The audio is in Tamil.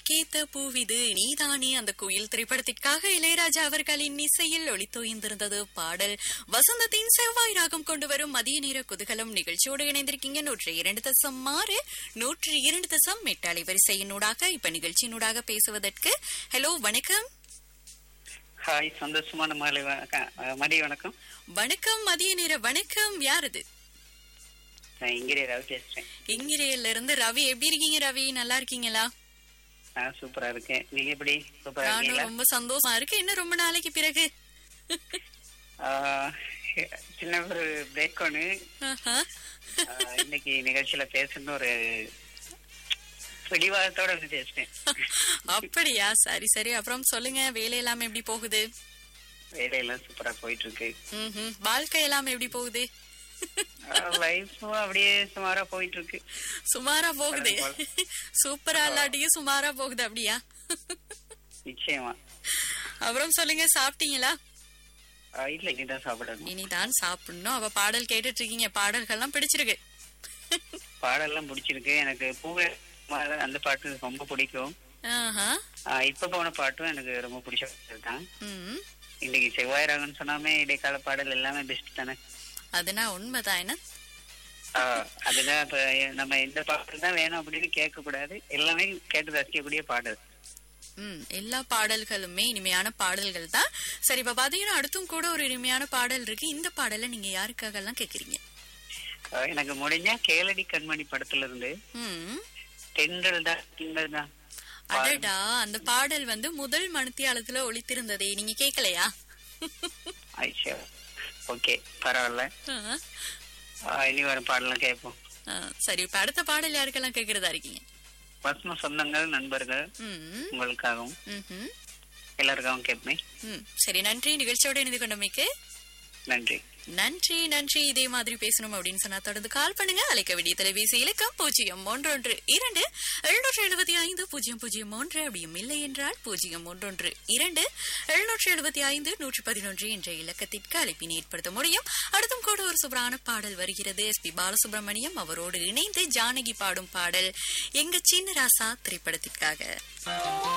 கேத்த பூவிது நீதானே அந்த குயில் திரைப்படத்திற்காக இளையராஜா அவர்களின் இசையில் ஒளித்தோய்ந்திருந்தது பாடல் வசந்தத்தின் செவ்வாய் ராகம் கொண்டு வரும் மதிய நேர குதூகலம் நிகழ்ச்சியோடு இணைந்திருக்கீங்க நூற்றி இரண்டு தசம் ஆறு நூற்றி இரண்டு தசம் எட்டு அலைவரிசையினூடாக இப்ப நிகழ்ச்சியினூடாக பேசுவதற்கு ஹலோ வணக்கம் ஹாய் சந்தோஷமான மாலை வணக்கம் அஹ், மதிய வணக்கம் வணக்கம் மதிய நேர வணக்கம் யாரது நான் இங்கிரே ரவி பேசுறேன் இங்கிரையில இருந்து ரவி எப்படி இருக்கீங்க ரவி நல்லா இருக்கீங்களா நான் சூப்பரா இருக்கேன் நீங்க எப்படி சூப்பரா நானும் இருக்கீங்களா ரொம்ப சந்தோஷமா இருக்கு என்ன ரொம்ப நாளைக்கு பிறகு ஆஹ், சின்ன ஒரு பிரேக் ஒன்று ஆஹா. ஆஹ், இன்னைக்கு நிகழ்ச்சியில பேசணும்னு ஒரு பிடிவாதத்தோட வந்து பேசுறேன் அப்படியா சரி சரி அப்புறம் சொல்லுங்க வேலை எல்லாம் எப்படி போகுது வேலையெல்லாம் சூப்பரா போயிட்டு இருக்கு ம்ஹும். வாழ்க்கை எல்லாம் எப்படி போகுது லைஃபும் அப்படியே சுமாரா போயிட்டு இருக்கு சுமாரா போகுது சூப்பரா இல்லாட்டியும் சுமாரா போகுது அப்படியா நிச்சயமா அப்புறம் சொல்லுங்க சாப்பிட்டீங்களா ஆஹ், இல்ல இனிதான் சாப்பிடணும் இனிதான் சாப்பிடணும் அவ பாடல் கேட்டுட்டு இருக்கீங்க பாடல்கள்லாம் பிடிச்சிருக்கு பாடெல்லாம் பிடிச்சிருக்கு எனக்கு பூவே மாலை அந்த பாட்டு ரொம்ப பிடிக்கும் ஆஹா. ஆஹ், இப்ப போன பாட்டும் எனக்கு ரொம்ப பிடிச்ச பாட்டு தான் ம். இன்னைக்கு செவ்வாய் ராகம்னு சொன்னாமே இடைக்கால பாடல் எல்லாமே பெஸ்ட் தானே அதுனா உண்மைதான் என்ன ஆஹ் அதுதான் இப்ப நம்ம இந்த பாடல் தான் வேணும் அப்படின்னு கேட்க கூடாது எல்லாமே கேட்டு ரசிக்கக்கூடிய பாடல் ம் எல்லா பாடல்களுமே இனிமையான பாடல்கள் தான் சரி இப்ப பாத்தீங்கன்னா அடுத்தும் கூட ஒரு இனிமையான பாடல் இருக்கு இந்த பாடலை நீங்க யாருக்காக எல்லாம் கேக்குறீங்க ஆஹ் எனக்கு முடிஞ்சா கேளடி கண்மணி படத்துல இருந்து ம் தென்றல் தான் திங்கள் தான் அடடா அந்த பாடல் வந்து முதல் மணித்தியாலத்துல ஒளித்திருந்ததே நீங்க கேக்கலையா ஐஷா ஓகே பரவாயில்ல ஆ, ஆஹ் இனி வரும் பாடலாம் கேட்போம் ஆ, சரி இப்ப அடுத்த பாடல் யாருக்கெல்லாம் கேக்குறதா இருக்கீங்க வசன சொந்தங்கள் நண்பர்கள் ம் உங்களுக்காகவும் ம்ஹும். எல்லாருக்காகவும் கேட்பேன் ம் சரி நன்றி நிகழ்ச்சியோட இணைந்து கொண்டமைக்கு நன்றி நன்றி நன்றி இதே மாதிரி பேசணும் அப்படின்னு சொன்னா தொடர்ந்து கால் பண்ணுங்க அழைக்க வேண்டிய தொலைபேசி இலக்கம் பூஜ்ஜியம் ஒன்றொன்று இரண்டு எழுநூற்று எழுபத்தி ஐந்து பூஜ்ஜியம் பூஜ்ஜியம் ஒன்று அப்படியும் இல்லை என்றால் பூஜ்ஜியம் ஒன்றொன்று இரண்டு எழுநூற்று எழுபத்தி ஐந்து நூற்றி பதினொன்று என்ற இலக்கத்திற்கு அழைப்பினை ஏற்படுத்த முடியும் அடுத்தும் கூட ஒரு சூப்பரான பாடல் வருகிறது எஸ் பி பாலசுப்ரமணியம் அவரோடு இணைந்து ஜானகி பாடும் பாடல் எங்க சின்ன ராசா திரைப்படத்திற்காக